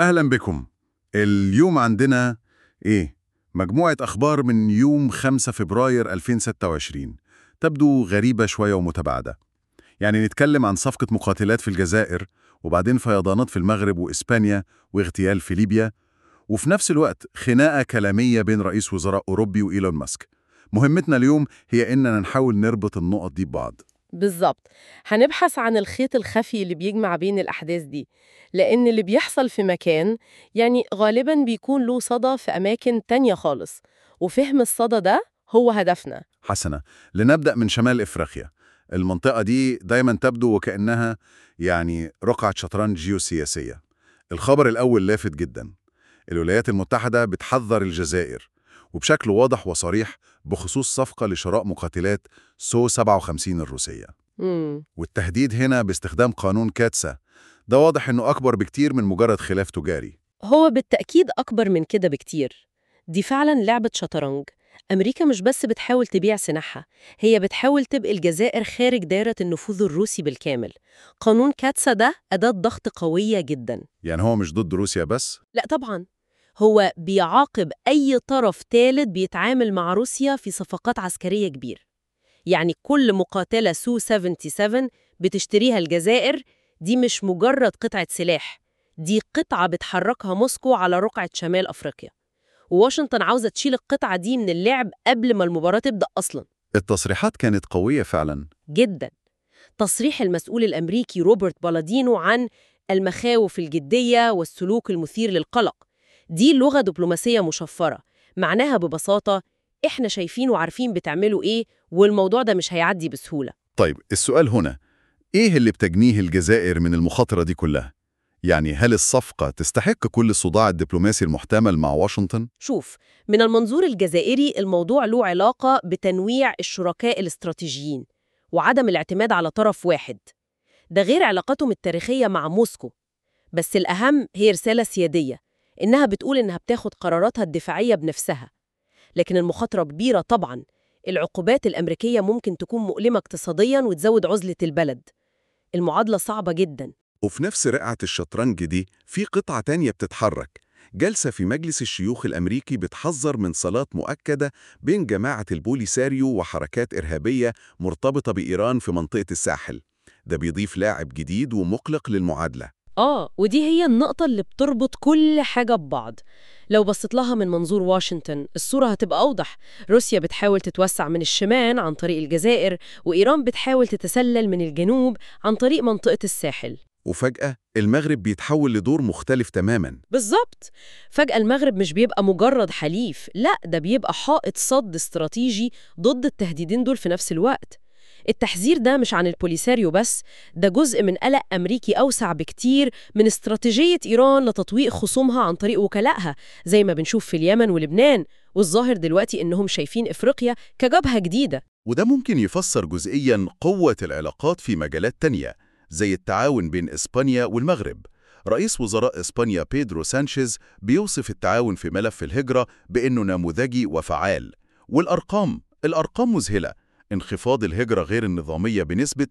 أهلا بكم اليوم عندنا إيه؟ مجموعة أخبار من يوم 5 فبراير 2026 تبدو غريبة شوية ومتباعدة يعني نتكلم عن صفقة مقاتلات في الجزائر وبعدين فيضانات في المغرب وإسبانيا واغتيال في ليبيا وفي نفس الوقت خناقة كلامية بين رئيس وزراء أوروبي وإيلون ماسك مهمتنا اليوم هي إننا نحاول نربط النقط دي ببعض بالظبط هنبحث عن الخيط الخفي اللي بيجمع بين الأحداث دي لأن اللي بيحصل في مكان يعني غالبا بيكون له صدى في أماكن تانية خالص وفهم الصدى ده هو هدفنا حسنا لنبدأ من شمال إفريقيا المنطقة دي دايما تبدو وكأنها يعني رقعة شطرنج جيوسياسية الخبر الأول لافت جدا الولايات المتحدة بتحذر الجزائر وبشكل واضح وصريح بخصوص صفقة لشراء مقاتلات سو 57 الروسية مم. والتهديد هنا باستخدام قانون كاتسا ده واضح إنه أكبر بكتير من مجرد خلاف تجاري هو بالتأكيد أكبر من كده بكتير دي فعلا لعبة شطرنج أمريكا مش بس بتحاول تبيع سلاحها هي بتحاول تبقى الجزائر خارج دائرة النفوذ الروسي بالكامل قانون كاتسا ده أداة ضغط قوية جدا يعني هو مش ضد روسيا بس لا طبعا هو بيعاقب أي طرف ثالث بيتعامل مع روسيا في صفقات عسكرية كبيرة يعني كل مقاتلة سو 77 بتشتريها الجزائر دي مش مجرد قطعة سلاح دي قطعة بتحركها موسكو على رقعة شمال أفريقيا وواشنطن عاوزة تشيل القطعة دي من اللعب قبل ما المباراة تبدأ أصلا التصريحات كانت قوية فعلا جدا تصريح المسؤول الأمريكي روبرت بالادينو عن المخاوف الجدية والسلوك المثير للقلق دي لغة دبلوماسية مشفرة معناها ببساطة إحنا شايفين وعارفين بتعملوا إيه والموضوع ده مش هيعدي بسهولة طيب السؤال هنا إيه اللي بتجنيه الجزائر من المخاطرة دي كلها؟ يعني هل الصفقة تستحق كل الصداع الدبلوماسي المحتمل مع واشنطن؟ شوف من المنظور الجزائري الموضوع له علاقة بتنويع الشركاء الاستراتيجيين وعدم الاعتماد على طرف واحد ده غير علاقتهم التاريخية مع موسكو بس الأهم هي رسالة سيادية إنها بتقول إنها بتاخد قراراتها الدفاعية بنفسها لكن المخاطرة كبيرة طبعاً العقوبات الأمريكية ممكن تكون مؤلمة اقتصادياً وتزود عزلة البلد المعادلة صعبة جداً وفي نفس رقعة الشطرنج دي في قطعة تانية بتتحرك جلسة في مجلس الشيوخ الأمريكي بتحذر من صلات مؤكدة بين جماعة البوليساريو وحركات إرهابية مرتبطة بإيران في منطقة الساحل ده بيضيف لاعب جديد ومقلق للمعادلة آه ودي هي النقطة اللي بتربط كل حاجة ببعض لو بصيت لها من منظور واشنطن الصورة هتبقى أوضح روسيا بتحاول تتوسع من الشمال عن طريق الجزائر وإيران بتحاول تتسلل من الجنوب عن طريق منطقة الساحل وفجأة المغرب بيتحول لدور مختلف تماماً بالظبط فجأة المغرب مش بيبقى مجرد حليف لا ده بيبقى حائط صد استراتيجي ضد التهديدين دول في نفس الوقت التحذير ده مش عن البوليساريو بس ده جزء من قلق أمريكي أوسع بكتير من استراتيجية إيران لتطويق خصومها عن طريق وكلائها زي ما بنشوف في اليمن ولبنان والظاهر دلوقتي إنهم شايفين إفريقيا كجبهة جديدة وده ممكن يفسر جزئياً قوة العلاقات في مجالات تانية زي التعاون بين إسبانيا والمغرب رئيس وزراء إسبانيا بيدرو سانشيز بيوصف التعاون في ملف الهجرة بأنه نموذجي وفعال والأرقام الأرقام مذهلة انخفاض الهجرة غير النظامية بنسبة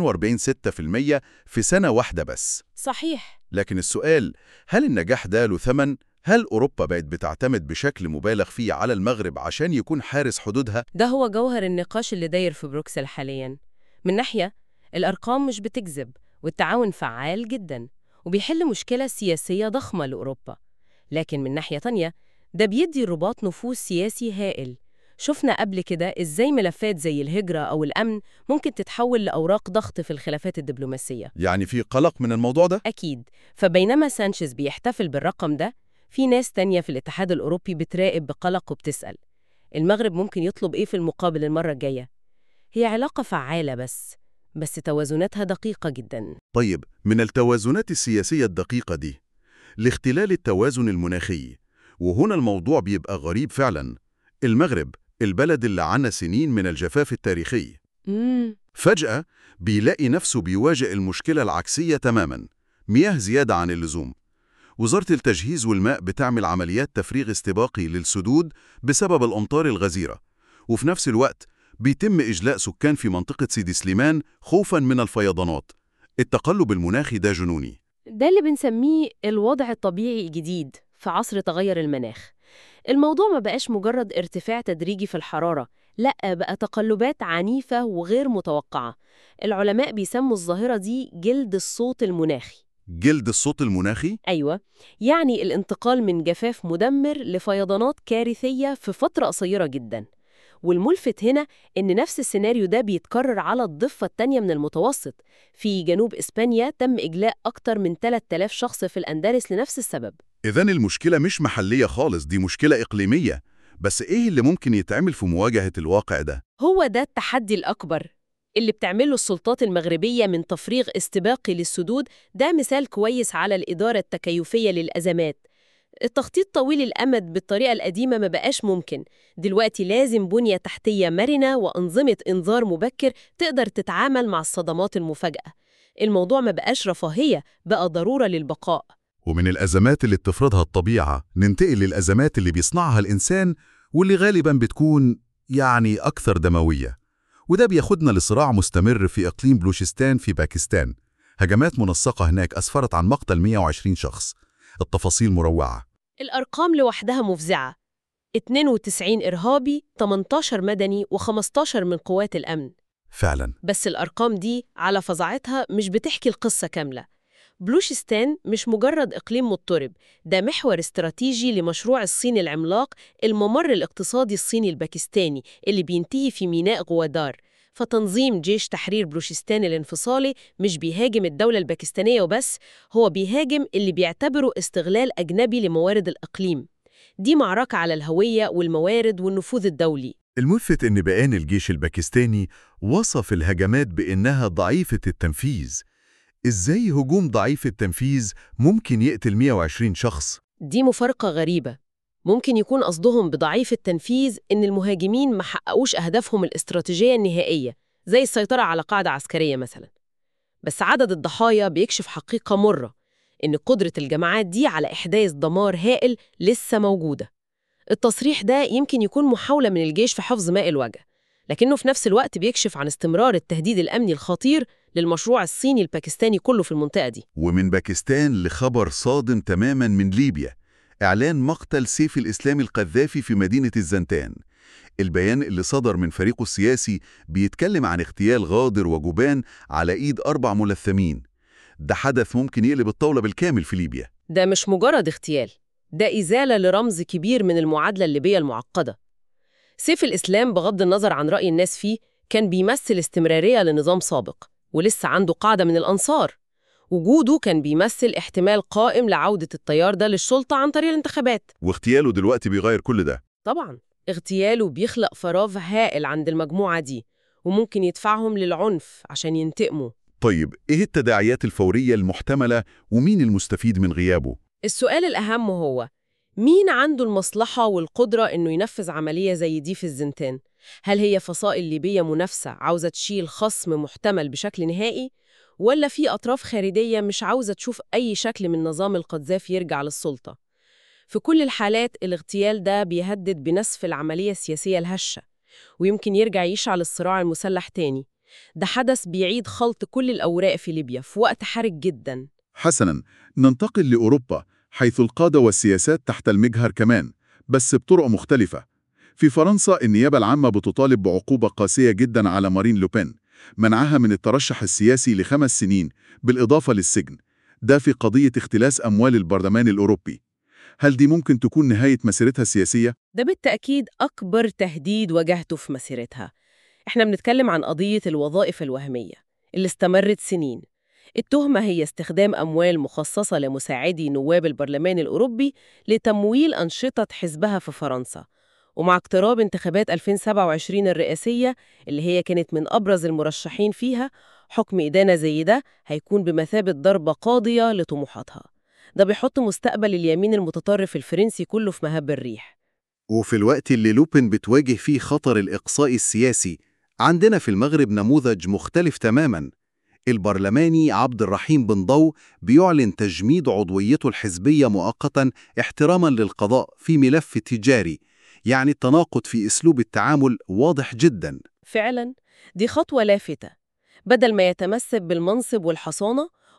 42.6% في سنة واحدة بس صحيح لكن السؤال هل النجاح ده له ثمن؟ هل أوروبا بقت بتعتمد بشكل مبالغ فيه على المغرب عشان يكون حارس حدودها؟ ده هو جوهر النقاش اللي داير في بروكسل حاليا من ناحية الأرقام مش بتكذب والتعاون فعال جدا وبيحل مشكلة سياسية ضخمة لأوروبا لكن من ناحية تانية ده بيدي الرباط نفوذ سياسي هائل شفنا قبل كده إزاي ملفات زي الهجرة أو الأمن ممكن تتحول لأوراق ضغط في الخلافات الدبلوماسية يعني في قلق من الموضوع ده؟ أكيد فبينما سانشيز بيحتفل بالرقم ده في ناس تانية في الاتحاد الأوروبي بتراقب بقلق وبتسأل المغرب ممكن يطلب إيه في المقابل المرة الجاية؟ هي علاقة فعالة بس بس توازناتها دقيقة جدا طيب من التوازنات السياسية الدقيقة دي لاختلال التوازن المناخي وهنا الموضوع بيبقى غريب فعلا المغرب البلد اللي عانى سنين من الجفاف التاريخي مم. فجأة بيلاقي نفسه بيواجه المشكلة العكسية تماما مياه زيادة عن اللزوم وزارة التجهيز والماء بتعمل عمليات تفريغ استباقي للسدود بسبب الأمطار الغزيرة وفي نفس الوقت بيتم إجلاء سكان في منطقة سيدي سليمان خوفا من الفيضانات التقلب المناخي ده جنوني ده اللي بنسميه الوضع الطبيعي الجديد في عصر تغير المناخ الموضوع ما بقاش مجرد ارتفاع تدريجي في الحرارة لأ بقى تقلبات عنيفة وغير متوقعة العلماء بيسموا الظاهرة دي جلد الصوت المناخي جلد الصوت المناخي؟ أيوة يعني الانتقال من جفاف مدمر لفيضانات كارثية في فترة قصيرة جدا والملفت هنا إن نفس السيناريو ده بيتكرر على الضفة التانية من المتوسط في جنوب إسبانيا تم إجلاء أكتر من 3000 شخص في الأندلس لنفس السبب إذن المشكلة مش محلية خالص دي مشكلة إقليمية بس إيه اللي ممكن يتعمل في مواجهة الواقع ده؟ هو ده التحدي الأكبر اللي بتعمله السلطات المغربية من تفريغ استباقي للسدود ده مثال كويس على الإدارة التكيفية للأزمات التخطيط طويل الأمد بالطريقة القديمة ما بقاش ممكن دلوقتي لازم بنية تحتية مرنة وأنظمة إنذار مبكر تقدر تتعامل مع الصدمات المفاجئة الموضوع ما بقاش رفاهية بقى ضرورة للبقاء ومن الأزمات اللي بتفرضها الطبيعة ننتقل للأزمات اللي بيصنعها الإنسان واللي غالباً بتكون يعني أكثر دموية وده بياخدنا لصراع مستمر في إقليم بلوشستان في باكستان هجمات منسقة هناك أسفرت عن مقتل 120 شخص التفاصيل مروعة الأرقام لوحدها مفزعة 92 إرهابي 18 مدني و15 من قوات الأمن فعلاً بس الأرقام دي على فظاعتها مش بتحكي القصة كاملة بلوشستان مش مجرد إقليم مضطرب ده محور استراتيجي لمشروع الصين العملاق الممر الاقتصادي الصيني الباكستاني اللي بينتهي في ميناء غوادار فتنظيم جيش تحرير بلوشستان الانفصالي مش بيهاجم الدولة الباكستانية وبس هو بيهاجم اللي بيعتبره استغلال أجنبي لموارد الإقليم دي معركة على الهوية والموارد والنفوذ الدولي الملفت إن بيان الجيش الباكستاني وصف الهجمات بإنها ضعيفة التنفيذ إزاي هجوم ضعيف التنفيذ ممكن يقتل 120 شخص؟ دي مفارقة غريبة ممكن يكون قصدهم بضعيف التنفيذ إن المهاجمين ما حققوش أهدافهم الاستراتيجية النهائية زي السيطرة على قاعدة عسكرية مثلا بس عدد الضحايا بيكشف حقيقة مرة إن قدرة الجماعات دي على إحداث دمار هائل لسه موجودة التصريح ده يمكن يكون محاولة من الجيش في حفظ ماء الوجه لكنه في نفس الوقت بيكشف عن استمرار التهديد الأمني الخطير للمشروع الصيني الباكستاني كله في المنطقة دي ومن باكستان لخبر صادم تماما من ليبيا إعلان مقتل سيف الإسلام القذافي في مدينة الزنتان البيان اللي صدر من فريقه السياسي بيتكلم عن اغتيال غادر وجبان على إيد أربع ملثمين ده حدث ممكن يقلب الطاولة بالكامل في ليبيا ده مش مجرد اغتيال ده إزالة لرمز كبير من المعادلة الليبية المعقدة سيف الإسلام بغض النظر عن رأي الناس فيه كان بيمثل استمرارية لنظام سابق ولسه عنده قاعدة من الأنصار وجوده كان بيمثل احتمال قائم لعودة التيار ده للسلطة عن طريق الانتخابات واغتياله دلوقتي بيغير كل ده طبعا اغتياله بيخلق فراغ هائل عند المجموعة دي وممكن يدفعهم للعنف عشان ينتقموا طيب إيه التداعيات الفورية المحتملة ومين المستفيد من غيابه؟ السؤال الأهم هو مين عنده المصلحة والقدرة إنه ينفذ عملية زي دي في الزنتان؟ هل هي فصائل ليبية منافسة عاوزة تشيل خصم محتمل بشكل نهائي؟ ولا في أطراف خارجية مش عاوزة تشوف أي شكل من نظام القذافي يرجع للسلطة؟ في كل الحالات الاغتيال ده بيهدد بنسف العملية السياسية الهشة ويمكن يرجع يشعل الصراع المسلح تاني ده حدث بيعيد خلط كل الأوراق في ليبيا في وقت حرج جداً حسناً ننتقل لأوروبا حيث القادة والسياسات تحت المجهر كمان بس بطرق مختلفة في فرنسا النيابة العامة بتطالب بعقوبة قاسية جدا على مارين لوبين منعها من الترشح السياسي لخمس سنين بالإضافة للسجن ده في قضية اختلاس أموال البرلمان الأوروبي هل دي ممكن تكون نهاية مسيرتها السياسية؟ ده بالتأكيد أكبر تهديد واجهته في مسيرتها إحنا بنتكلم عن قضية الوظائف الوهمية اللي استمرت سنين التهمة هي استخدام أموال مخصصة لمساعدي نواب البرلمان الأوروبي لتمويل أنشطة حزبها في فرنسا ومع اقتراب انتخابات 2027 الرئاسية اللي هي كانت من أبرز المرشحين فيها حكم إدانة زي ده هيكون بمثابة ضربة قاضية لطموحاتها ده بيحط مستقبل اليمين المتطرف الفرنسي كله في مهب الريح وفي الوقت اللي لوبين بتواجه فيه خطر الإقصاء السياسي عندنا في المغرب نموذج مختلف تماماً البرلماني عبد الرحيم بن ضو بيعلن تجميد عضويته الحزبية مؤقتاً احتراماً للقضاء في ملف تجاري يعني التناقض في أسلوب التعامل واضح جداً فعلا دي خطوة لافتة بدل ما يتمسك بالمنصب والحصانة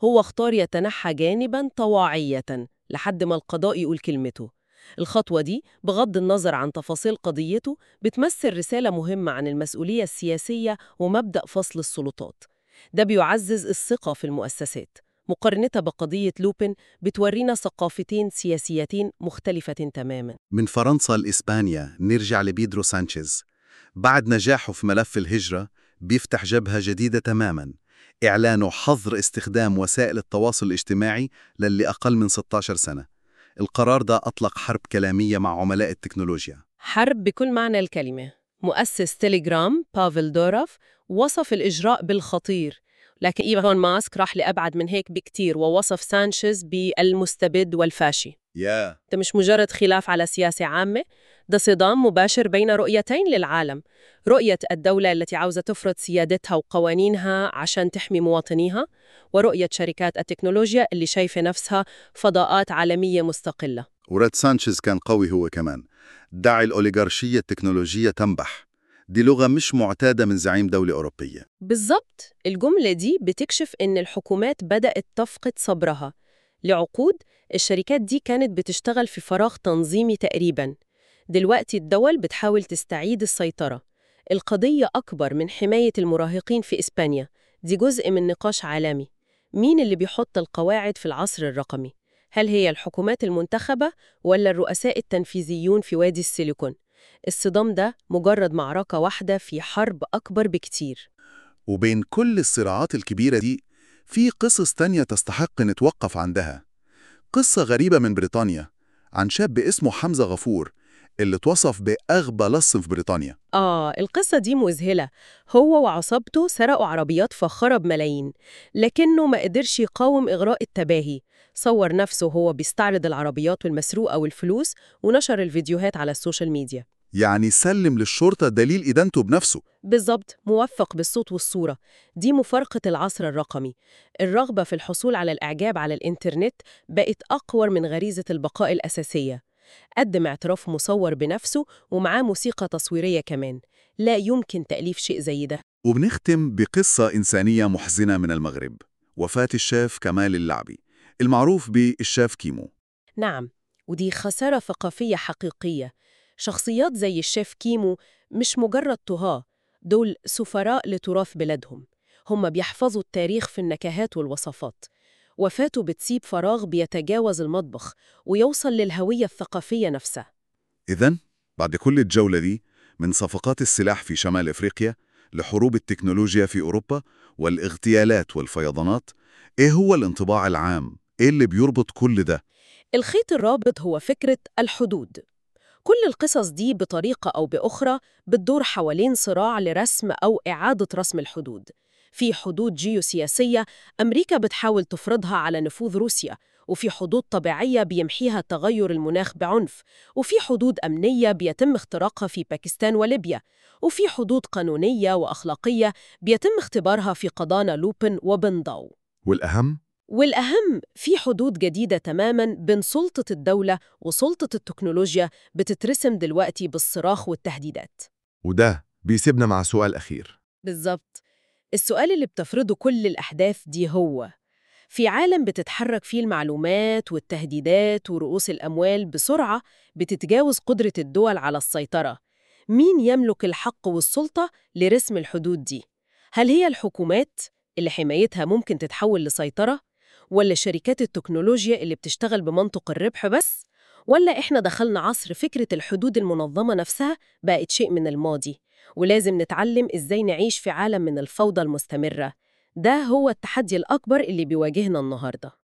هو اختار يتنحى جانباً طواعية لحد ما القضاء يقول كلمته الخطوة دي بغض النظر عن تفاصيل قضيته بتمثل رسالة مهمة عن المسؤولية السياسية ومبدأ فصل السلطات ده بيعزز الثقة في المؤسسات مقارنتها بقضية لوبين بتورينا ثقافتين سياسيتين مختلفة تماماً من فرنسا لإسبانيا نرجع لبيدرو سانشيز بعد نجاحه في ملف الهجرة بيفتح جبهة جديدة تماماً إعلانه حظر استخدام وسائل التواصل الاجتماعي للي أقل من 16 سنة القرار ده أطلق حرب كلامية مع عملاء التكنولوجيا حرب بكل معنى الكلمة مؤسس تيليجرام بافل دورف وصف الإجراء بالخطير لكن إيلون ماسك راح لأبعد من هيك بكتير ووصف سانشيز بالمستبد والفاشي يا ده مش مجرد خلاف على سياسة عامة ده صدام مباشر بين رؤيتين للعالم رؤية الدولة التي عاوزة تفرض سيادتها وقوانينها عشان تحمي مواطنيها ورؤية شركات التكنولوجيا اللي شايفة نفسها فضاءات عالمية مستقلة وراد سانشيز كان قوي هو كمان دعي الأوليغارشية التكنولوجية تنبح دي لغة مش معتادة من زعيم دولة أوروبية بالضبط الجملة دي بتكشف إن الحكومات بدأت تفقد صبرها لعقود الشركات دي كانت بتشتغل في فراغ تنظيمي تقريباً دلوقتي الدول بتحاول تستعيد السيطرة القضية أكبر من حماية المراهقين في إسبانيا دي جزء من نقاش عالمي مين اللي بيحط القواعد في العصر الرقمي؟ هل هي الحكومات المنتخبة ولا الرؤساء التنفيذيون في وادي السيليكون؟ الصدام ده مجرد معركة واحدة في حرب أكبر بكتير وبين كل الصراعات الكبيرة دي في قصص تانية تستحق نتوقف عندها قصة غريبة من بريطانيا عن شاب اسمه حمزة غفور اللي اتوصف بأغبى لص في بريطانيا آه القصة دي مذهلة هو وعصابته سرقوا عربيات فخرة بملايين لكنه ما قدرش يقاوم إغراء التباهي صور نفسه وهو بيستعرض العربيات والمسروقة والفلوس ونشر الفيديوهات على السوشيال ميديا يعني سلم للشرطة دليل إدانته بنفسه بالظبط موفق بالصوت والصورة دي مفارقة العصر الرقمي الرغبة في الحصول على الإعجاب على الإنترنت بقت أقوى من غريزة البقاء الأساسية قدم اعتراف مصور بنفسه ومعاه موسيقى تصويرية كمان لا يمكن تأليف شيء زي ده وبنختم بقصة إنسانية محزنة من المغرب وفاة الشاف كمال اللعبي المعروف بالشاف كيمو نعم ودي خسارة ثقافية حقيقية شخصيات زي الشيف كيمو مش مجرد طهاة دول سفراء لتراث بلادهم هم بيحفظوا التاريخ في النكهات والوصفات وفاته بتسيب فراغ بيتجاوز المطبخ ويوصل للهوية الثقافية نفسها إذن بعد كل الجولة دي من صفقات السلاح في شمال إفريقيا لحروب التكنولوجيا في أوروبا والاغتيالات والفيضانات إيه هو الانطباع العام؟ إيه اللي بيربط كل ده؟ الخيط الرابط هو فكرة الحدود كل القصص دي بطريقة أو بأخرى بتدور حوالين صراع لرسم أو إعادة رسم الحدود في حدود جيوسياسية أمريكا بتحاول تفرضها على نفوذ روسيا وفي حدود طبيعية بيمحيها تغير المناخ بعنف وفي حدود أمنية بيتم اختراقها في باكستان وليبيا وفي حدود قانونية وأخلاقية بيتم اختبارها في قضانا لوبن وبنضاو والأهم والأهم في حدود جديدة تماماً بين سلطة الدولة وسلطة التكنولوجيا بتترسم دلوقتي بالصراخ والتهديدات وده بيسيبنا مع سؤال أخير بالظبط السؤال اللي بتفرضه كل الأحداث دي هو في عالم بتتحرك فيه المعلومات والتهديدات ورؤوس الأموال بسرعة بتتجاوز قدرة الدول على السيطرة مين يملك الحق والسلطة لرسم الحدود دي؟ هل هي الحكومات اللي حمايتها ممكن تتحول لسيطرة؟ ولا شركات التكنولوجيا اللي بتشتغل بمنطق الربح بس؟ ولا إحنا دخلنا عصر فكرة الحدود المنظمة نفسها بقت شيء من الماضي ولازم نتعلم إزاي نعيش في عالم من الفوضى المستمرة ده هو التحدي الأكبر اللي بيواجهنا النهاردة